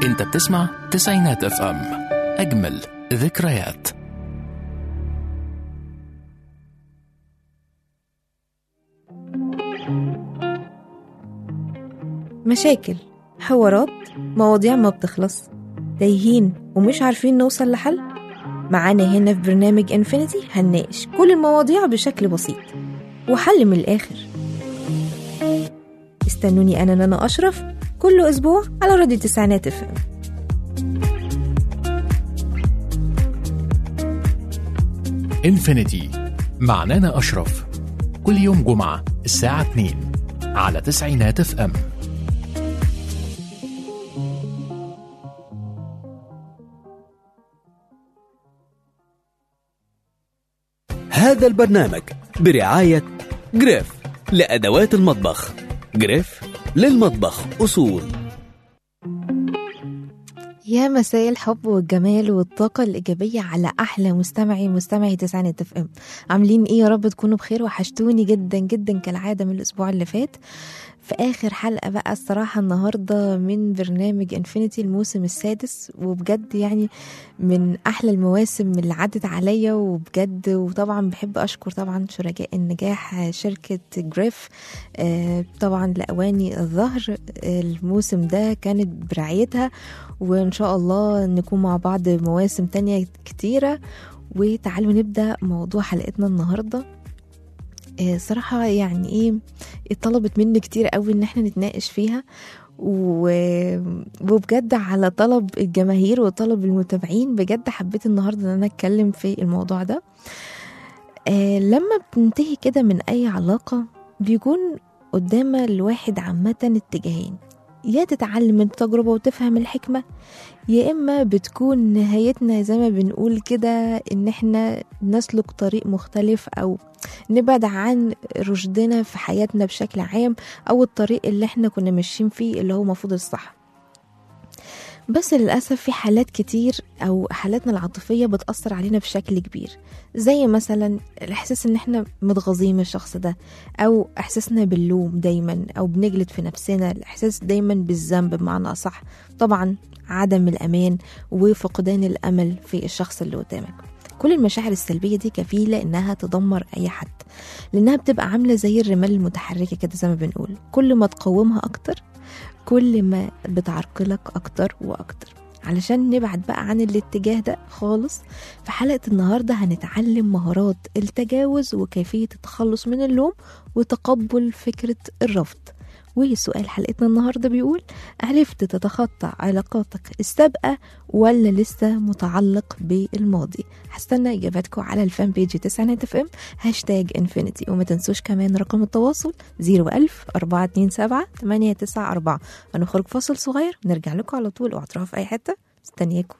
انت بتسمع تسعينات اف ام اجمل ذكريات مشاكل حوارات مواضيع ما بتخلص تايهين ومش عارفين نوصل لحل معانا هنا في برنامج انفينيتي هنناقش كل المواضيع بشكل بسيط وحل من الآخر استنوني أنا نانا أشرف كل أسبوع على راديو تسعينات اف ام انفينيتي مع نانا أشرف كل يوم جمعة الساعة 2 على تسعينات اف ام هذا البرنامج برعاية جريف لأدوات المطبخ جريف للمطبخ أصول يا مساء الحب والجمال والطاقة الإيجابية على أحلى مستمعي مستمعي تسعينات اف ام عاملين إيه يا رب تكونوا بخير وحشتوني جدا جدا كالعادة من الأسبوع اللي فات في آخر حلقة بقى الصراحة النهاردة من برنامج انفينيتي الموسم السادس وبجد يعني من أحلى المواسم اللي عدت عليا وبجد وطبعا بحب أشكر طبعا شركاء النجاح شركة جريف آه، طبعا لأواني الظهر الموسم ده كانت برعايتها وإن شاء الله نكون مع بعض مواسم تانية كتيرة وتعالوا نبدأ موضوع حلقتنا النهارده آه، صراحة يعني ايه اتطلبت مني كتير قوي ان احنا نتناقش فيها و... وبجد على طلب الجماهير وطلب المتابعين بجد حبيت النهارده ان انا اتكلم في الموضوع ده آه لما بتنتهي كده من اي علاقة بيكون قدام الواحد عامة اتجاهين يا تتعلم من التجربة وتفهم الحكمة يا إما بتكون نهايتنا زي ما بنقول كده إن إحنا نسلك طريق مختلف أو نبعد عن رشدنا في حياتنا بشكل عام أو الطريق اللي إحنا كنا ماشيين فيه اللي هو المفروض الصح بس للأسف في حالات كتير أو حالاتنا العاطفية بتأثر علينا بشكل كبير زي مثلا الإحساس إن إحنا متغاظين من الشخص ده أو إحساسنا باللوم دايما أو بنجلد في نفسنا الإحساس دايما بالذنب بمعنى أصح طبعا عدم الأمان وفقدان الأمل في الشخص اللي قدامك كل المشاعر السلبية دي كفيلة إنها تدمر أي حد لأنها بتبقى عاملة زي الرمال المتحركة كده زي ما بنقول كل ما تقاومها أكتر كل ما بتعرقلك أكتر وأكتر علشان نبعد بقى عن الاتجاه ده خالص في حلقة النهاردة هنتعلم مهارات التجاوز وكيفية التخلص من اللوم وتقبل فكرة الرفض وسؤال حلقتنا النهارده بيقول عرفت تتخطى علاقاتك السابقة ولا لسه متعلق بالماضي هستنى اجاباتكم على الفان بيج تسعينات اف ام هاشتاج انفينيتي وما تنسوش كمان رقم التواصل 01000 427 894 هنخرج فاصل صغير ونرجع لكم على طول اوعوا تروحوا في اي حته مستنياكم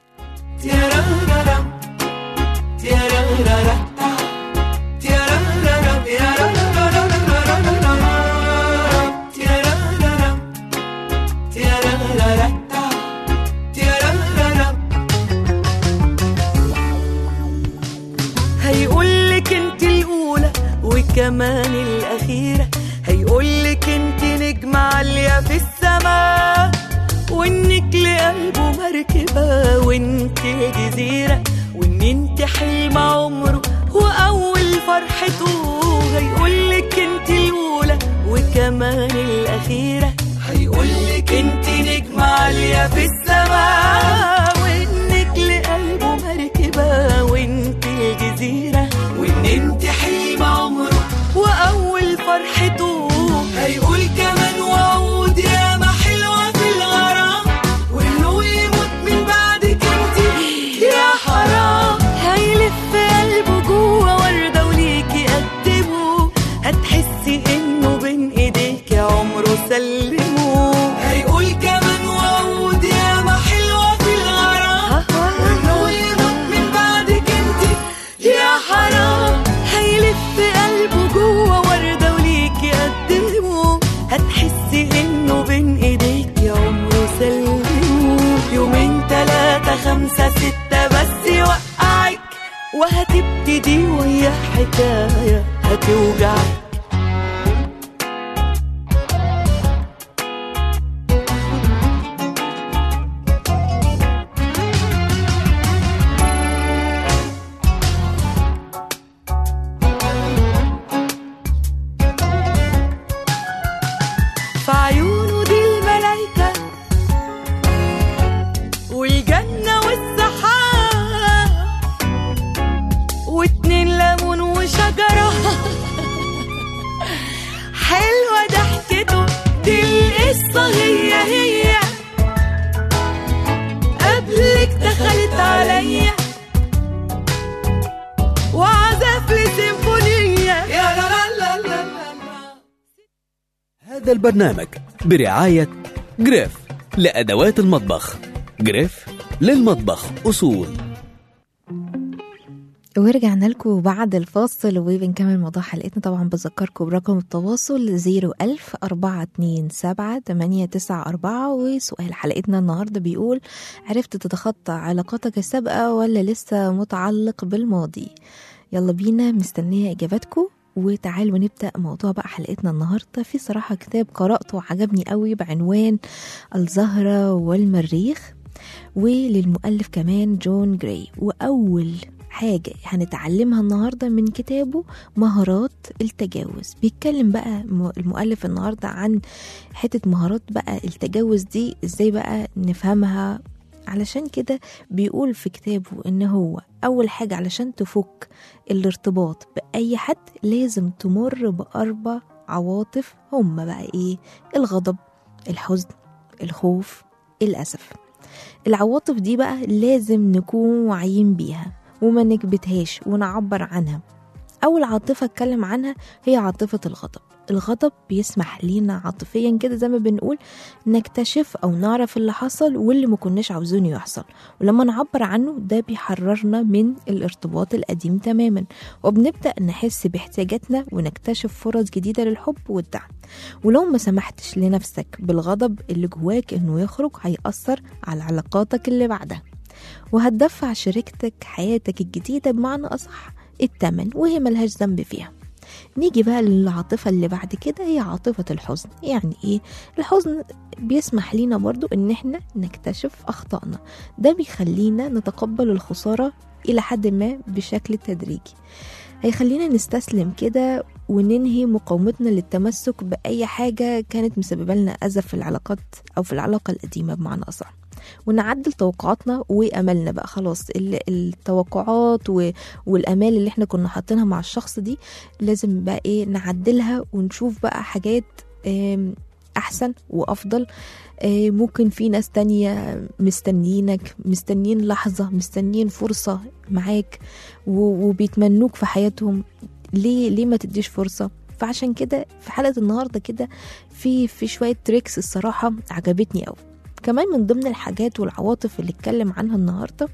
هيقولك انت الاولى وكمان الاخيره هيقولك انت نجمه عاليه في السماء وانك لقلبه مركبه وانت جزيره وان انت حلم عمره واول فرحته هيقولك انت الاولى وكمان الاخيره هيقولك انت نجمه عاليه في السماء وانك لقلبه مركبه وانت الجزيره وان انت حلم عمره واول فرحته هيقول كمان وعود يا ما حلوه في الغرام وانه يموت من بعدك انت يا حرام هيلف قلبه جوه ورده وليكي قدمه هتحسي انه بين ايديك عمره سلمه هيقول كمان وعود يا ما حلوه في الغرام وانه يموت من بعدك انت يا حرام هيلف قلبه جوه ورده وليكي قدمه هتحسي انه بين ايديك عمره سلمه يومين تلاتة خمسة ستة بس يوقعك وهتبتدي ويا حكاية هتوجعك القصة هي هي قبلك دخلت عليا وعزف لي سيمفونية يا لا لا لا لا لا هذا البرنامج برعاية جريف لأدوات المطبخ جريف للمطبخ أصول ورجعنا لكم بعد الفاصل وبنكمل موضوع حلقتنا طبعا بذكركم برقم التواصل 01000 427 894 وسؤال حلقتنا النهارده بيقول عرفت تتخطى علاقاتك السابقة ولا لسه متعلق بالماضي يلا بينا مستنية إجاباتكم وتعالوا نبدأ موضوع بقى حلقتنا النهاردة في صراحة كتاب قرأته وعجبني قوي بعنوان الزهرة والمريخ وللمؤلف كمان جون جراي وأول حاجة هنتعلمها النهاردة من كتابه مهارات التجاوز بيتكلم بقى م- المؤلف النهاردة عن حتة مهارات بقى التجاوز دي ازاي بقى نفهمها علشان كده بيقول في كتابه ان هو اول حاجة علشان تفك الارتباط بأي حد لازم تمر بأربع عواطف هما بقى ايه الغضب الحزن الخوف الأسف العواطف دي بقى لازم نكون واعيين بيها وما نكبتهاش ونعبر عنها أول عاطفة اتكلم عنها هي عاطفة الغضب الغضب بيسمح لينا عاطفيا كده زي ما بنقول نكتشف أو نعرف اللي حصل واللي ما كناش عاوزينه يحصل ولما نعبر عنه ده بيحررنا من الارتباط القديم تماما وبنبدأ نحس باحتياجاتنا ونكتشف فرص جديدة للحب والدعم ولو ما سمحتش لنفسك بالغضب اللي جواك انه يخرج هيأثر على علاقاتك اللي بعدها وهتدفع شريكتك حياتك الجديدة بمعنى أصح التمن وهي ملهاش ذنب فيها نيجي بقى للعاطفة اللي بعد كده هي عاطفة الحزن يعني ايه الحزن بيسمح لينا برضو ان احنا نكتشف اخطائنا ده بيخلينا نتقبل الخسارة الى حد ما بشكل تدريجي هيخلينا نستسلم كده وننهي مقاومتنا للتمسك بأي حاجة كانت مسببة لنا أذى في العلاقات أو في العلاقة القديمة بمعنى أصح ونعدل توقعاتنا واملنا بقى خلاص ال- التوقعات و- والامال اللي احنا كنا حاطينها مع الشخص دي لازم بقى ايه نعدلها ونشوف بقى حاجات آم، احسن وافضل آه، ممكن في ناس تانية مستنيينك مستنيين لحظة مستنيين فرصة معاك و- وبيتمنوك في حياتهم ليه ليه ما تديش فرصة فعشان كده في حلقة النهاردة كده في في شوية تريكس الصراحة عجبتني قوي كمان من ضمن الحاجات والعواطف اللي اتكلم عنها النهارده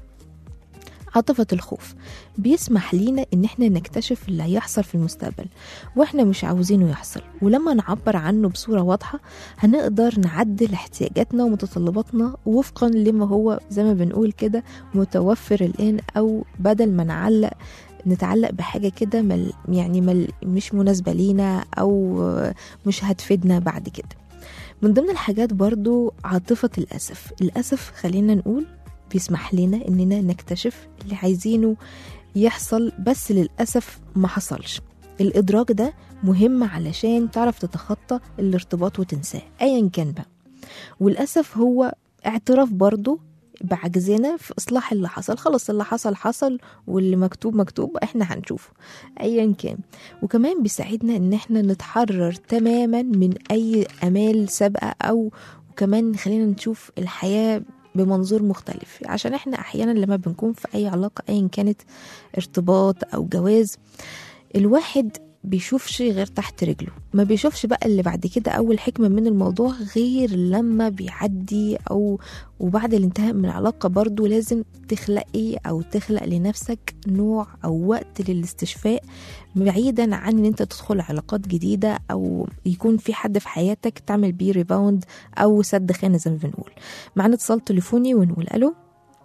عاطفة الخوف بيسمح لينا ان احنا نكتشف اللي هيحصل في المستقبل واحنا مش عاوزينه يحصل ولما نعبر عنه بصورة واضحة هنقدر نعدل احتياجاتنا ومتطلباتنا وفقا لما هو زي ما بنقول كده متوفر الان او بدل ما نعلق نتعلق بحاجة كده مل يعني مل مش مناسبة لينا أو مش هتفيدنا بعد كده من ضمن الحاجات برضو عاطفة الأسف الأسف خلينا نقول بيسمح لنا إننا نكتشف اللي عايزينه يحصل بس للأسف ما حصلش الإدراك ده مهم علشان تعرف تتخطى الارتباط وتنساه أيا كان بقى والأسف هو اعتراف برضو بعجزنا في إصلاح اللي حصل خلاص اللي حصل حصل واللي مكتوب مكتوب احنا هنشوفه أيا كان وكمان بيساعدنا ان احنا نتحرر تماما من اي امال سابقه او وكمان خلينا نشوف الحياه بمنظور مختلف عشان احنا احيانا لما بنكون في اي علاقه ايا كانت ارتباط او جواز الواحد بيشوفش غير تحت رجله ما بيشوفش بقى اللي بعد كده اول حكمه من الموضوع غير لما بيعدي او وبعد الانتهاء من العلاقه برضو لازم تخلقي او تخلق لنفسك نوع او وقت للاستشفاء بعيدا عن ان انت تدخل علاقات جديده او يكون في حد في حياتك تعمل بيه ريباوند او سد خانه زي ما بنقول معانا اتصال تليفوني ونقول الو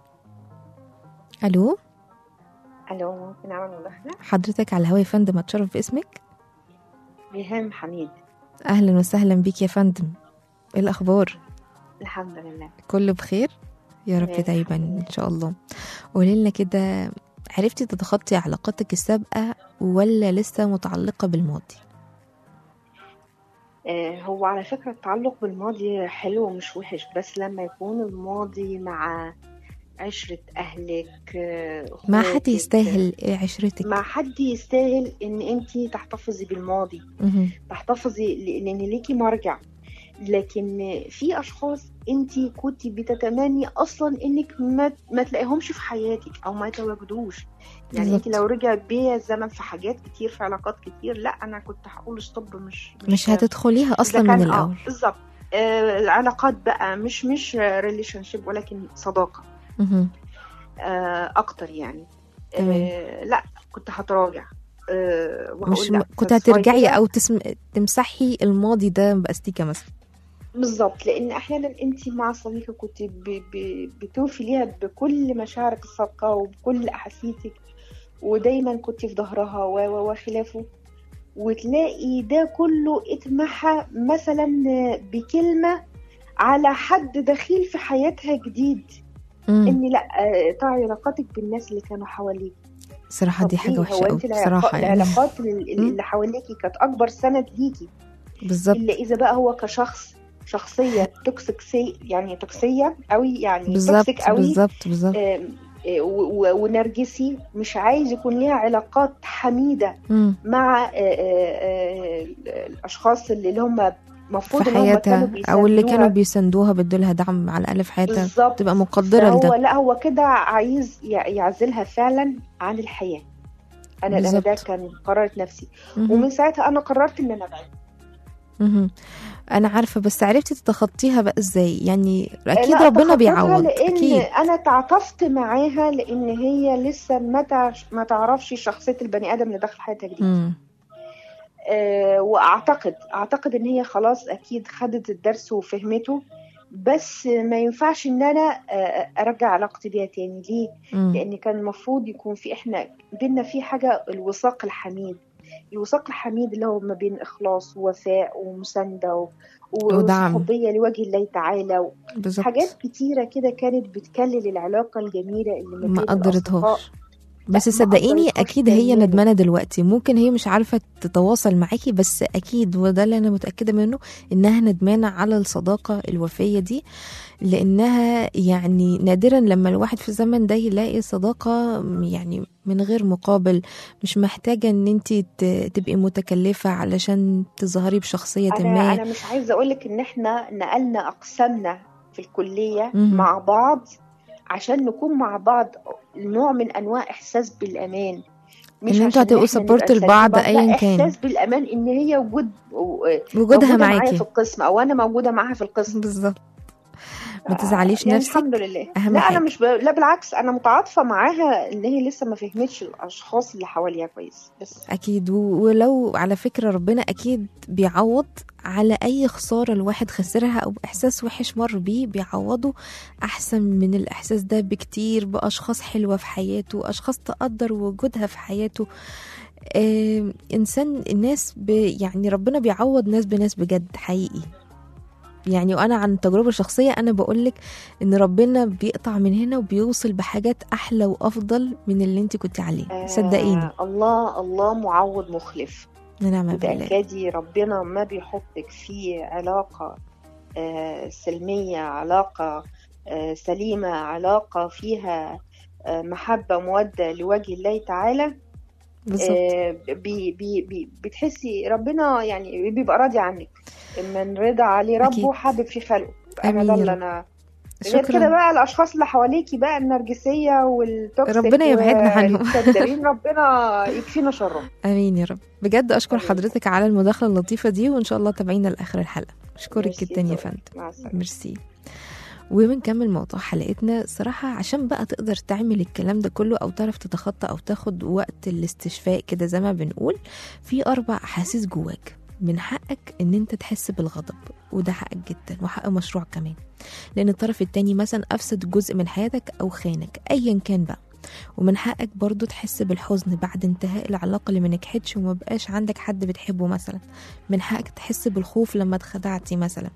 الو الو ممكن اعمل مداخله حضرتك على الهوا يا فندم اتشرف باسمك ريهام حميد اهلا وسهلا بيك يا فندم ايه الاخبار الحمد لله كله بخير يا رب بخير، دايما الحمد لله. ان شاء الله قولي لنا كده عرفتي تتخطي علاقاتك السابقه ولا لسه متعلقه بالماضي آه هو على فكره التعلق بالماضي حلو ومش وحش بس لما يكون الماضي مع عشرة أهلك آه، ما حد أخواتك، يستاهل عشرتك مع حد يستاهل إن أنت تحتفظي بالماضي مهم. تحتفظي ل- لأن ليكي مرجع لكن في اشخاص انت كنت بتتمني اصلا انك ما ما تلاقيهمش في حياتك او ما يتواجدوش يعني انت بالظبط. لو رجع بيا الزمن في حاجات كتير في علاقات كتير لا انا كنت هقول ستوب مش مش هتدخليها إذا اصلا كان- من آه، الاول بالظبط آه العلاقات بقى مش مش ريليشن شيب ولكن صداقه مهم. آه اكتر يعني تمام. آه لا كنت هتراجع آه وهقول مش لا، م... كنت that's why هترجعي كده. او تسم... تمسحي الماضي ده باستيكه مثلا بالظبط لان احيانا انت مع صديقه كنت ب... ب... بتوفي ليها بكل مشاعرك الصادقه وبكل احاسيسك ودايما كنت في ظهرها و... و... وخلافه وتلاقي ده كله اتمحى مثلا بكلمه على حد دخيل في حياتها جديد مم. ان لا آه، قطعي علاقاتك بالناس اللي كانوا حواليك صراحه دي طب حاجه ليه؟ وحشه هو قوي انت العلاقات, صراحه يعني العلاقات اللي مم. اللي حواليكي كانت اكبر سند ليكي بالظبط الا اذا بقى هو كشخص شخصيه توكسيك سي يعني توكسيه قوي يعني بالظبط توكسيك قوي بالظبط بالظبط آم، آه، و- و- ونرجسي مش عايز يكون ليها علاقات حميده مم. مع آه، آه، آه، الاشخاص اللي اللي هم المفروض في ان هم كانوا حياتها او اللي كانوا بيساندوها. بيساندوها بيدولها دعم على الاقل في حياتها بالظبط تبقى مقدره فهو لده لا هو كده عايز يع- يعزلها فعلا عن الحياه انا انا ده بالظبط. كان قرارة نفسي مهم. ومن ساعتها انا قررت ان انا ابعد مهم. انا عارفه بس عرفتي تتخطيها بقى ازاي يعني اكيد لا، ربنا تخطيتها بيعوض لان اكيد انا تعاطفت معاها لان هي لسه ما تعش ما تعرفش شخصيه البني ادم اللي داخل حياتها جديد مم. آه واعتقد اعتقد ان هي خلاص اكيد خدت الدرس وفهمته بس ما ينفعش ان انا آه، ارجع علاقتي بيها تاني ليه مم. لان كان المفروض يكون في احنا بينا في حاجه الوثاق الحميد الوثاق الحميد اللي هو ما بين اخلاص ووفاء ومسانده و- ودعم. وصحوبيه لوجه الله تعالى بالظبط حاجات كتيره كده كانت بتكلل العلاقه الجميله اللي ما بين الأصدقاء. قدرتهاش بس لا، ما صدقيني قدرتهاش اكيد هي تماماً. ندمانه دلوقتي ممكن هي مش عارفه تتواصل معاكي بس اكيد وده اللي انا متاكده منه انها ندمانه على الصداقه الوفيه دي لانها يعني نادرا لما الواحد في الزمن ده يلاقي صداقه يعني من غير مقابل مش محتاجه ان انت تبقي متكلفه علشان تظهري بشخصيه انا ما انا مش عايزه اقول لك ان احنا نقلنا اقسامنا في الكليه مهم. مع بعض عشان نكون مع بعض نوع من انواع احساس بالامان مش إن انتوا عشان هتبقوا إحنا support نبقى نسلي لبعض بعض، لا، أياً كان. احساس بالامان ان هي وجود وجودها موجودة معايا معاكي في القسم او انا موجوده معاها في القسم بالظبط ما تزعليش يعني نفسك الحمد لله أهم لا حاجة. انا مش ب... لا بالعكس انا متعاطفه معاها ان هي لسه ما فهمتش الاشخاص اللي حواليها كويس بس اكيد و- ولو على فكره ربنا اكيد بيعوض على اي خساره الواحد خسرها او احساس وحش مر بيه بيعوضه احسن من الاحساس ده بكتير باشخاص حلوه في حياته اشخاص تقدر وجودها في حياته آه انسان الناس ب يعني ربنا بيعوض ناس بناس بجد حقيقي يعني وانا عن تجربه شخصيه انا بقولك ان ربنا بيقطع من هنا وبيوصل بحاجات احلى وافضل من اللي انت كنت عليه صدقيني آه الله الله معوض مخلف نعم بالله وتأكدي ربنا ما بيحطك في علاقة آه، سلمية علاقة آه، سليمة علاقة فيها آه، محبة مودة لوجه الله تعالى بالظبط آه، بي بي بي بتحسي ربنا يعني بيبقى راضي عنك من رضا عليه أكيد. ربه حابب في خلقه انا آمين ده يا اللي رب. انا غير كده شكرا بقى الاشخاص اللي حواليكي بقى النرجسيه والتوكسيك ربنا يبعدنا عنهم. والكدابين ربنا يكفينا شرهم امين يا رب بجد اشكر آمين. حضرتك على المداخله اللطيفه دي وان شاء الله تابعينا لاخر الحلقه اشكرك ميرسي جدا يا طبعاً. فندم مع السلامه ميرسي وبنكمل موضوع حلقتنا صراحة عشان بقى تقدر تعمل الكلام ده كله أو تعرف تتخطى أو تاخد وقت الاستشفاء كده زي ما بنقول في أربع أحاسيس جواك من حقك إن أنت تحس بالغضب وده حقك جدا وحق مشروع كمان لأن الطرف التاني مثلا أفسد جزء من حياتك أو خانك أيا كان بقى ومن حقك برضو تحس بالحزن بعد انتهاء العلاقة اللي منجحتش وما بقاش عندك حد بتحبه مثلا من حقك تحس بالخوف لما اتخدعتي مثلا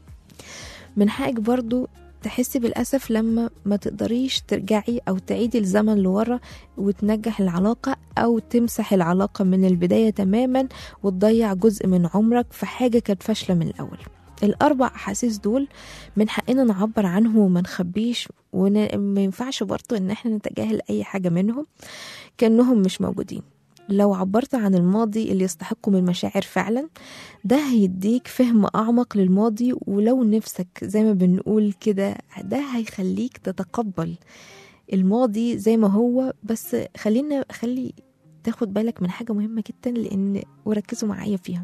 من حقك برضو تحسي بالأسف لما ما تقدريش ترجعي أو تعيدي الزمن لورا وتنجح العلاقة أو تمسح العلاقة من البداية تماما وتضيع جزء من عمرك في حاجة كانت فاشلة من الأول الأربع أحاسيس دول من حقنا نعبر عنهم وما نخبيش وما ينفعش برضو إن احنا نتجاهل أي حاجة منهم كأنهم مش موجودين لو عبرت عن الماضي اللي يستحقه من مشاعر فعلا ده هيديك فهم أعمق للماضي ولو نفسك زي ما بنقول كده ده هيخليك تتقبل الماضي زي ما هو بس خلينا خلي تاخد بالك من حاجة مهمة جدا لأن وركزوا معايا فيها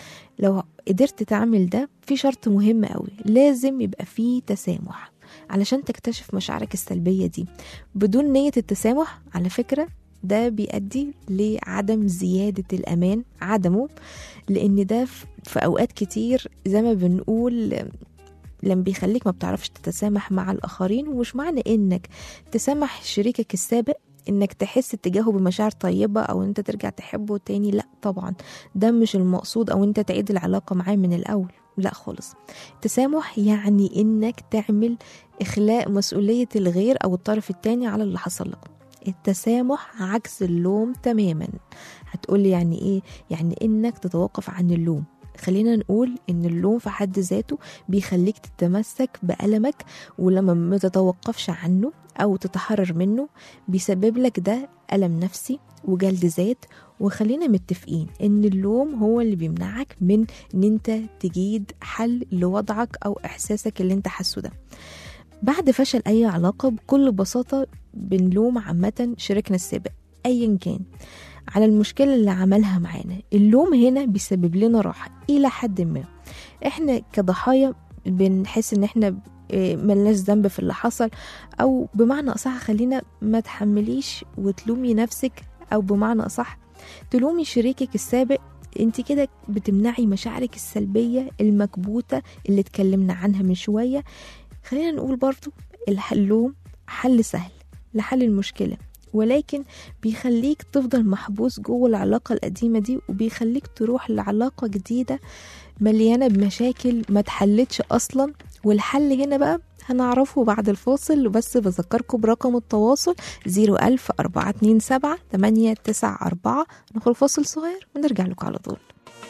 لو قدرت تعمل ده في شرط مهم قوي لازم يبقى فيه تسامح علشان تكتشف مشاعرك السلبية دي بدون نية التسامح على فكرة ده بيؤدي لعدم زيادة الأمان عدمه لأن ده ف- في أوقات كتير زي ما بنقول لما بيخليك ما بتعرفش تتسامح مع الآخرين ومش معنى إنك تسامح شريكك السابق إنك تحس اتجاهه بمشاعر طيبة أو أنت ترجع تحبه تاني لأ طبعا ده مش المقصود أو أنت تعيد العلاقة معاه من الأول لا خالص التسامح يعني إنك تعمل إخلاء مسؤولية الغير أو الطرف التاني على اللي حصل لك التسامح عكس اللوم تماما هتقولي يعني ايه يعني انك تتوقف عن اللوم خلينا نقول ان اللوم في حد ذاته بيخليك تتمسك بألمك ولما ما تتوقفش عنه او تتحرر منه بيسبب لك ده ألم نفسي وجلد ذات وخلينا متفقين ان اللوم هو اللي بيمنعك من ان انت تجيد حل لوضعك او احساسك اللي انت حاسه ده بعد فشل اي علاقه بكل بساطه بنلوم عامه شريكنا السابق ايا كان على المشكله اللي عملها معانا اللوم هنا بيسبب لنا راحه الى حد ما احنا كضحايا بنحس ان احنا إيه، ملناش ذنب في اللي حصل او بمعنى اصح خلينا ما تحمليش وتلومي نفسك او بمعنى اصح تلومي شريكك السابق انت كده بتمنعي مشاعرك السلبيه المكبوته اللي اتكلمنا عنها من شويه خلينا نقول برضو اللوم حل سهل لحل المشكله ولكن بيخليك تفضل محبوس جوه العلاقة القديمة دي وبيخليك تروح لعلاقة جديدة مليانة بمشاكل ما اتحلتش أصلا والحل هنا بقى هنعرفه بعد الفاصل بس بذكركم برقم التواصل 01000 427 894 نخرج فاصل صغير ونرجع لكم على طول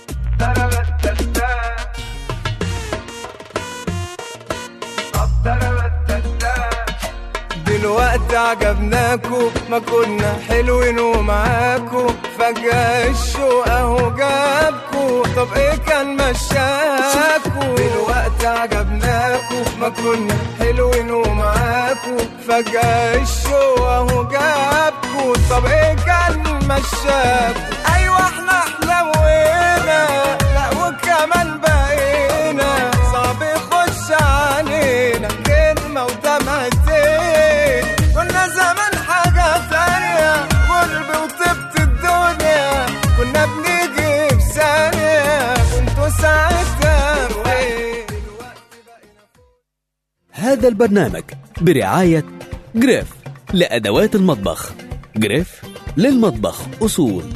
دلوقتي عجبناكو ما كنا حلوين ومعاكو فجأة الشوق اهو جابكو طب ايه كان مشاكو دلوقتي عجبناكو ما كنا حلوين ومعاكو فجأة الشوق اهو جابكو طب ايه كان مشاكو ايوه احنا حلوينا لا وكمان بقينا صعب يخش علينا كلمة ودمعتين كنا زمان حاجة ثانية قرب وطبت الدنيا كنا بنيجي في ثانية كنتوا ساعتها فين هذا البرنامج برعاية جريف لأدوات المطبخ جريف للمطبخ أصول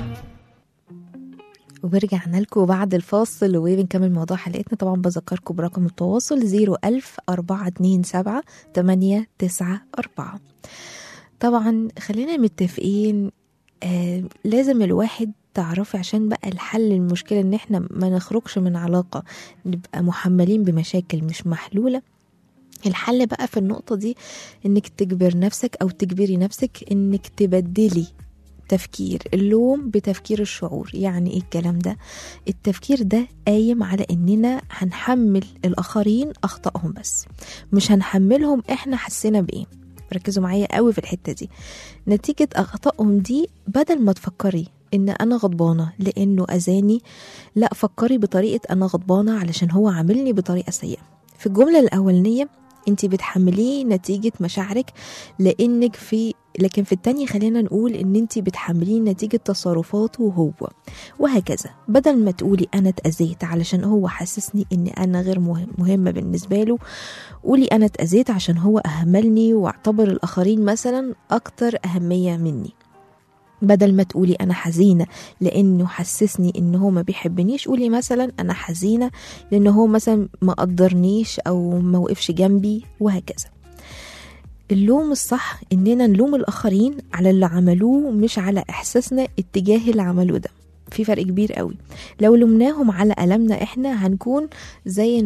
ورجعنا لكم بعد الفاصل وبنكمل موضوع حلقتنا طبعا بذكركم برقم التواصل 01000 427 894 طبعا خلينا متفقين آه لازم الواحد تعرفي عشان بقى الحل المشكلة ان احنا ما نخرجش من علاقة نبقى محملين بمشاكل مش محلولة الحل بقى في النقطة دي انك تجبر نفسك او تجبري نفسك انك تبدلي تفكير اللوم بتفكير الشعور يعني ايه الكلام ده التفكير ده قايم على اننا هنحمل الاخرين اخطائهم بس مش هنحملهم احنا حسينا بايه ركزوا معايا قوي في الحته دي نتيجه اخطائهم دي بدل ما تفكري ان انا غضبانه لانه اذاني لا فكري بطريقه انا غضبانه علشان هو عاملني بطريقه سيئه في الجمله الاولانيه انت بتحمليه نتيجه مشاعرك لانك في لكن في التانية خلينا نقول ان انت بتحمليه نتيجة تصرفاته هو وهكذا بدل ما تقولي انا اتأذيت علشان هو حسسني ان انا غير مهم مهمة بالنسبة له قولي انا اتأذيت عشان هو اهملني واعتبر الاخرين مثلا اكتر اهمية مني بدل ما تقولي انا حزينه لانه حسسني ان هو ما بيحبنيش قولي مثلا انا حزينه لان هو مثلا ما قدرنيش او ما وقفش جنبي وهكذا اللوم الصح اننا نلوم الاخرين على اللي عملوه مش على احساسنا اتجاه اللي عملوه ده في فرق كبير قوي لو لومناهم على ألمنا احنا هنكون زي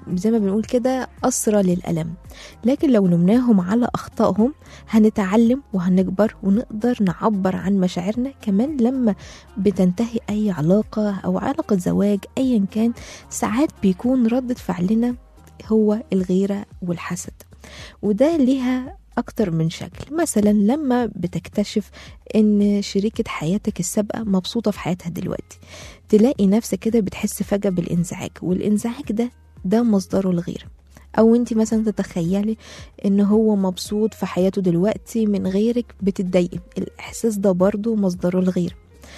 زي ما بنقول كده أسرى للألم لكن لو نمناهم على أخطائهم هنتعلم وهنكبر ونقدر نعبر عن مشاعرنا كمان لما بتنتهي أي علاقة أو علاقة زواج أيا كان ساعات بيكون ردة فعلنا هو الغيرة والحسد وده ليها أكتر من شكل مثلا لما بتكتشف إن شريكة حياتك السابقة مبسوطة في حياتها دلوقتي تلاقي نفسك كده بتحس فجأة بالانزعاج والانزعاج ده ده مصدره الغيرة أو أنت مثلا تتخيلي إن هو مبسوط في حياته دلوقتي من غيرك بتتضايقي الإحساس ده برضو مصدره الغيرة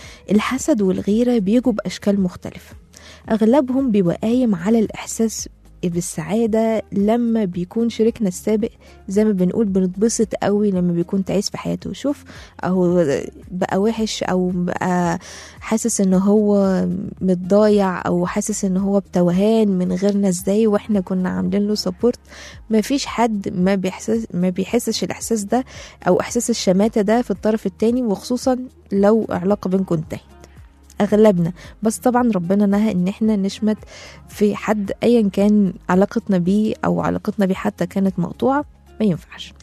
الحسد والغيرة بيجوا بأشكال مختلفة أغلبهم بيبقى قايم على الإحساس بالسعادة لما بيكون شريكنا السابق زي ما بنقول بنتبسط قوي لما بيكون تعيس في حياته شوف أو بقى وحش أو بقى حاسس إن هو متضايع أو حاسس إن هو بتوهان من غيرنا إزاي وإحنا كنا عاملين له سبورت مفيش حد ما بيحسس ما بيحسش الإحساس ده أو إحساس الشماتة ده في الطرف التاني وخصوصا لو علاقة بينكم انتهت اغلبنا بس طبعا ربنا نهى ان احنا نشمت في حد ايا كان علاقتنا بيه او علاقتنا بيه حتى كانت مقطوعه ما ينفعش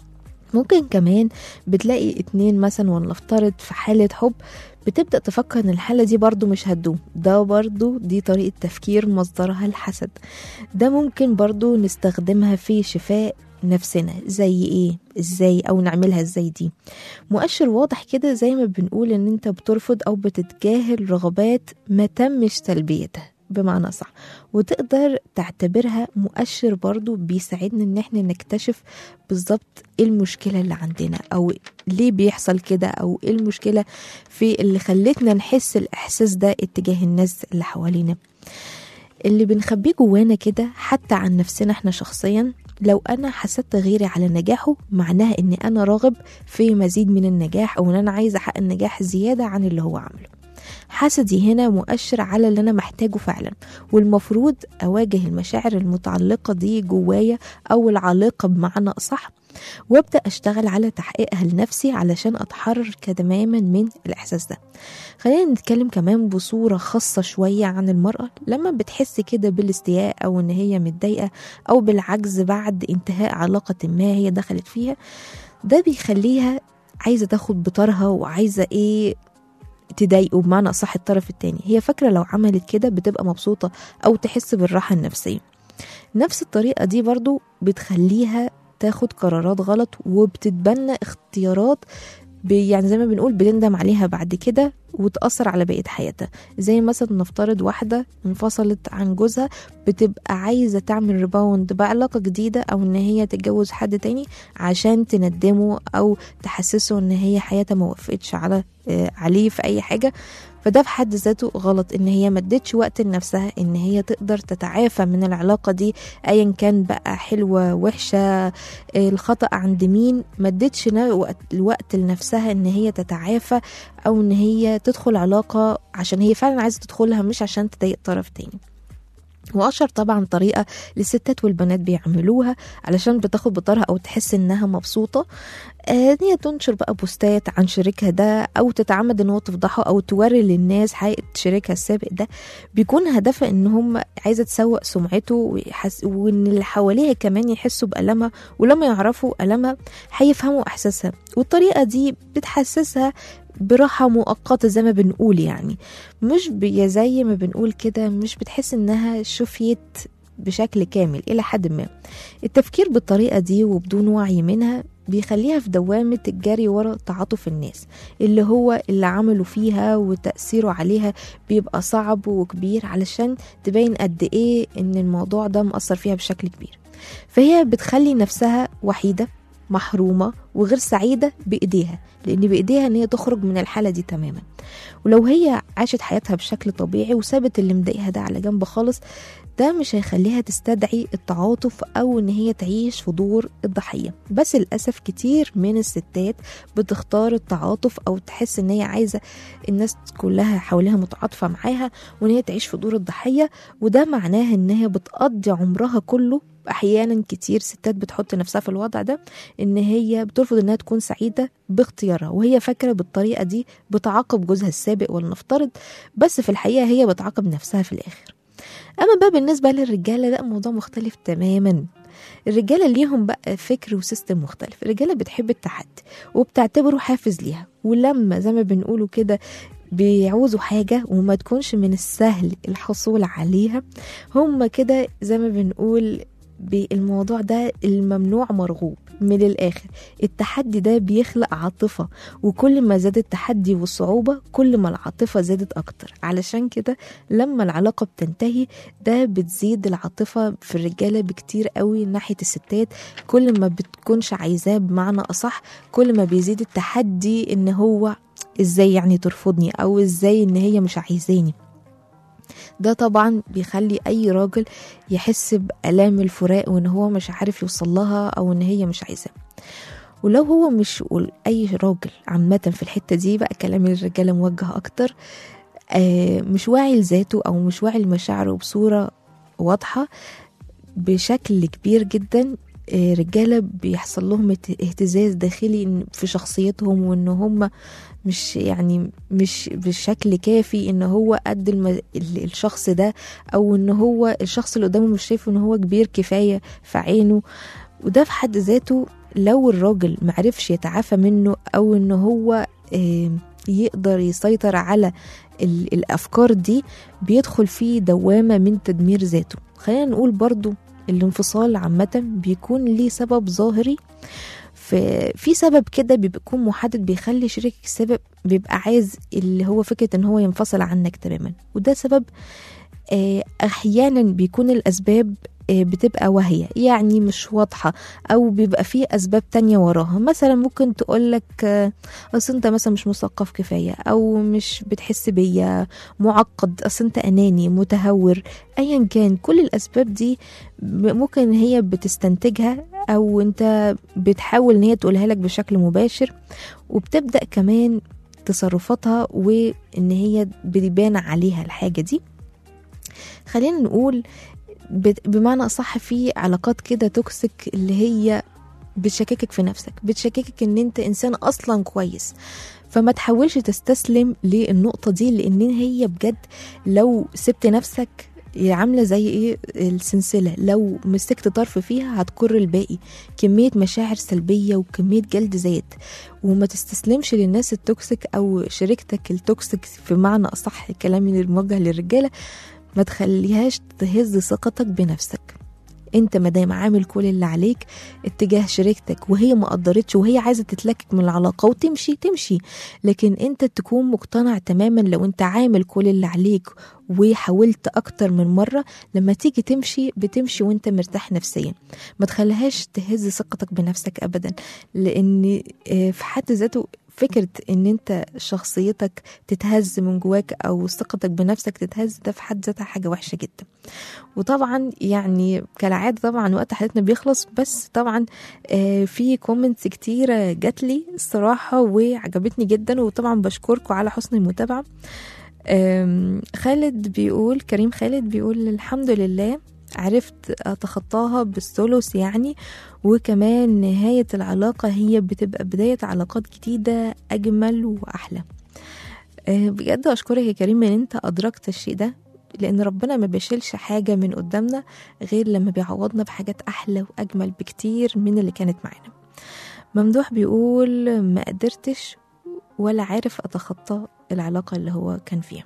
ممكن كمان بتلاقي اتنين مثلا ونفترض في حالة حب بتبدأ تفكر ان الحالة دي برضو مش هتدوم ده برضو دي طريقة تفكير مصدرها الحسد ده ممكن برضو نستخدمها في شفاء نفسنا زي ايه ازاي او نعملها ازاي دي مؤشر واضح كده زي ما بنقول ان انت بترفض او بتتجاهل رغبات ما تمش تلبيتها بمعنى صح وتقدر تعتبرها مؤشر برضو بيساعدنا ان احنا نكتشف بالظبط ايه المشكلة اللي عندنا او ليه بيحصل كده او ايه المشكلة في اللي خلتنا نحس الاحساس ده اتجاه الناس اللي حوالينا اللي بنخبيه جوانا كده حتى عن نفسنا احنا شخصيا لو انا حسدت غيري على نجاحه معناها ان انا راغب في مزيد من النجاح او ان انا عايزه احقق نجاح زياده عن اللي هو عامله حسدي هنا مؤشر على اللي انا محتاجه فعلا والمفروض اواجه المشاعر المتعلقه دي جوايا او العلاقه بمعنى اصح وابدا اشتغل على تحقيقها لنفسي علشان اتحرر تماما من الاحساس ده خلينا نتكلم كمان بصوره خاصه شويه عن المراه لما بتحس كده بالاستياء او ان هي متضايقه او بالعجز بعد انتهاء علاقه ما هي دخلت فيها ده بيخليها عايزه تاخد بطارها وعايزه ايه تضايقه بمعنى اصح الطرف التاني هي فاكره لو عملت كده بتبقى مبسوطه او تحس بالراحه النفسيه نفس الطريقه دي برضو بتخليها تاخد قرارات غلط وبتتبنى اختيارات ب- يعني زي ما بنقول بتندم عليها بعد كده وتأثر على بقية حياتها زي مثلا نفترض واحدة انفصلت عن جوزها بتبقى عايزة تعمل ريباوند بعلاقة جديدة أو إن هي تتجوز حد تاني عشان تندمه أو تحسسه إن هي حياتها ما وقفتش على آه، عليه في أي حاجة فده في حد ذاته غلط ان هي ما ادتش وقت لنفسها ان هي تقدر تتعافى من العلاقه دي ايا كان بقى حلوه وحشه آه، الخطا عند مين ما ادتش نا- وقت- الوقت لنفسها ان هي تتعافى او ان هي تدخل علاقه عشان هي فعلا عايزه تدخلها مش عشان تضايق طرف تاني واشهر طبعا طريقه للستات والبنات بيعملوها علشان بتاخد بطارها او تحس انها مبسوطه آه، ان هي تنشر بقى بوستات عن شريكها ده او تتعمد ان هو تفضحه او توري للناس حقيقه شريكها السابق ده بيكون هدفها ان هم عايزه تسوق سمعته ويحس وان اللي حواليها كمان يحسوا بالمها ولما يعرفوا المها هيفهموا احساسها والطريقه دي بتحسسها براحة مؤقتة زي ما بنقول يعني مش بي- زي ما بنقول كده مش بتحس انها شفيت بشكل كامل إلى حد ما التفكير بالطريقة دي وبدون وعي منها بيخليها في دوامة الجري ورا تعاطف الناس اللي هو اللي عملوا فيها وتأثيره عليها بيبقى صعب وكبير علشان تبين قد إيه إن الموضوع ده مأثر فيها بشكل كبير فهي بتخلي نفسها وحيدة محرومة وغير سعيدة بإيديها لأن بإيديها إن هي تخرج من الحالة دي تماما ولو هي عاشت حياتها بشكل طبيعي وسابت اللي مضايقها ده على جنب خالص ده مش هيخليها تستدعي التعاطف أو إن هي تعيش في دور الضحية بس للأسف كتير من الستات بتختار التعاطف أو تحس إن هي عايزة الناس كلها حواليها متعاطفة معاها وإن هي تعيش في دور الضحية وده معناه إن هي بتقضي عمرها كله احيانا كتير ستات بتحط نفسها في الوضع ده ان هي بترفض انها تكون سعيده باختيارها وهي فاكره بالطريقه دي بتعاقب جوزها السابق ولنفترض بس في الحقيقه هي بتعاقب نفسها في الاخر اما بقى بالنسبه للرجاله لا الموضوع مختلف تماما الرجاله ليهم بقى فكر وسيستم مختلف الرجاله بتحب التحدي وبتعتبره حافز ليها ولما زي ما بنقوله كده بيعوزوا حاجة وما تكونش من السهل الحصول عليها هم كده زي ما بنقول بالموضوع ده الممنوع مرغوب من الآخر التحدي ده بيخلق عاطفة وكل ما زاد التحدي والصعوبة كل ما العاطفة زادت أكتر علشان كده لما العلاقة بتنتهي ده بتزيد العاطفة في الرجالة بكتير قوي ناحية الستات كل ما بتكونش عايزاه بمعنى أصح كل ما بيزيد التحدي إن هو إزاي يعني ترفضني أو إزاي إن هي مش عايزاني ده طبعا بيخلي اي راجل يحس بالام الفراق وان هو مش عارف يوصل لها او ان هي مش عايزاه ولو هو مش اي راجل عامه في الحته دي بقى كلام الرجاله موجه اكتر آه مش واعي لذاته او مش واعي لمشاعره بصوره واضحه بشكل كبير جدا آه، رجاله بيحصل لهم اهت- اهتزاز داخلي إن- في شخصيتهم وان هم مش يعني مش بشكل كافي ان هو قد الم... ال- الشخص ده او ان هو الشخص اللي قدامه مش شايفه ان هو كبير كفايه في عينه وده في حد ذاته لو الراجل معرفش يتعافى منه او ان هو آه، يقدر يسيطر على ال- الافكار دي بيدخل في دوامه من تدمير ذاته خلينا نقول برضو الانفصال عامه بيكون ليه سبب ظاهري في في سبب كده بيكون محدد بيخلي شريك السبب بيبقى عايز اللي هو فكره ان هو ينفصل عنك تماما وده سبب آه، احيانا بيكون الاسباب آه، بتبقى واهية يعني مش واضحة أو بيبقى فيه أسباب تانية وراها مثلا ممكن تقولك آه، أصل أنت مثلا مش مثقف كفاية أو مش بتحس بيا معقد أصل أنت أناني متهور أيا كان كل الأسباب دي ب- ممكن هي بتستنتجها أو أنت بتحاول إن هي تقولها لك بشكل مباشر وبتبدأ كمان تصرفاتها وإن هي بيبان عليها الحاجة دي خلينا نقول بت- بمعنى أصح في علاقات كده توكسيك اللي هي بتشككك في نفسك بتشككك ان انت انسان اصلا كويس فما تحاولش تستسلم للنقطة دي لان هي بجد لو سبت نفسك عاملة زي ايه السلسلة لو مسكت طرف فيها هتكر الباقي كمية مشاعر سلبية وكمية جلد ذات وما تستسلمش للناس التوكسيك او شريكتك التوكسيك في معنى اصح الكلام اللي موجه للرجالة ما تخليهاش تهز ثقتك بنفسك انت مادام عامل كل اللي عليك اتجاه شريكتك وهي ما قدرتش وهي عايزه تتلكك من العلاقه وتمشي تمشي لكن انت تكون مقتنع تماما لو انت عامل كل اللي عليك وحاولت اكتر من مره لما تيجي تمشي بتمشي وانت مرتاح نفسيا ما تخليهاش تهز ثقتك بنفسك ابدا لان آه، في حد ذاته فكرة ان انت شخصيتك تتهز من جواك او ثقتك بنفسك تتهز ده في حد ذاتها حاجة وحشة جدا وطبعا يعني كالعادة طبعا وقت حلقتنا بيخلص بس طبعا آه، في كومنتس كتيرة جات لي الصراحة وعجبتني جدا وطبعا بشكركم على حسن المتابعة آم، خالد بيقول كريم خالد بيقول الحمد لله عرفت أتخطاها بالثلث يعني وكمان نهاية العلاقة هي بتبقى بداية علاقات جديدة أجمل وأحلى آه، بجد أشكرك يا كريم إن أنت أدركت الشيء ده لأن ربنا ما بيشيلش حاجة من قدامنا غير لما بيعوضنا بحاجات أحلى وأجمل بكتير من اللي كانت معانا ممدوح بيقول ما قدرتش ولا عارف أتخطى العلاقة اللي هو كان فيها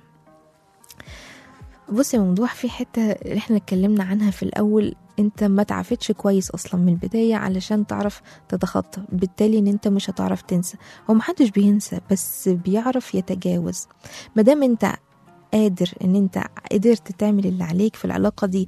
بص يا ممدوح في حتة اللي احنا اتكلمنا عنها في الأول انت ما تعافتش كويس أصلا من البداية علشان تعرف تتخطى بالتالي ان انت مش هتعرف تنسى هو محدش بينسى بس بيعرف يتجاوز مادام انت قادر ان انت قدرت تعمل اللي عليك في العلاقة دي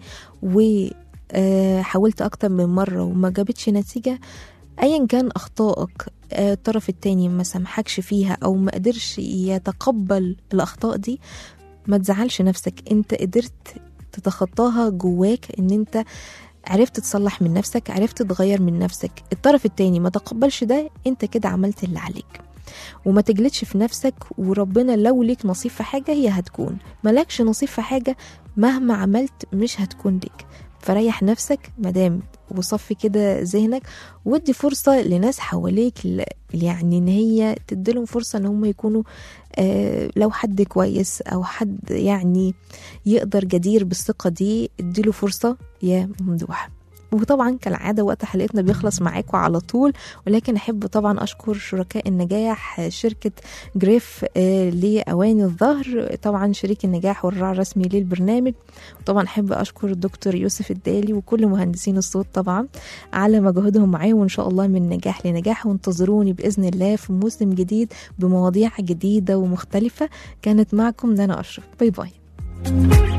وحاولت أكتر من مرة وما جابتش نتيجة ايا كان اخطائك آه، الطرف التاني ما سامحكش فيها او ما قدرش يتقبل الاخطاء دي ما تزعلش نفسك انت قدرت تتخطاها جواك ان انت عرفت تصلح من نفسك عرفت تغير من نفسك الطرف التاني ما تقبلش ده انت كده عملت اللي عليك وما تجلدش في نفسك وربنا لو ليك نصيب في حاجة هي هتكون ملكش نصيب في حاجة مهما عملت مش هتكون ليك فريح نفسك مدام وصفي كده ذهنك وادي فرصة لناس حواليك ل- يعني ان هي تديلهم فرصة ان هم يكونوا آه لو حد كويس او حد يعني يقدر جدير بالثقه دي اديله فرصه يا ممدوح وطبعا كالعادة وقت حلقتنا بيخلص معاكم على طول ولكن أحب طبعا أشكر شركاء النجاح شركة جريف آه، لأواني الظهر طبعا شريك النجاح والراعي الرسمي للبرنامج وطبعا أحب أشكر الدكتور يوسف الدالي وكل مهندسين الصوت طبعا على مجهودهم معايا وإن شاء الله من نجاح لنجاح وانتظروني بإذن الله في موسم جديد بمواضيع جديدة ومختلفة كانت معكم نانا أشرف باي باي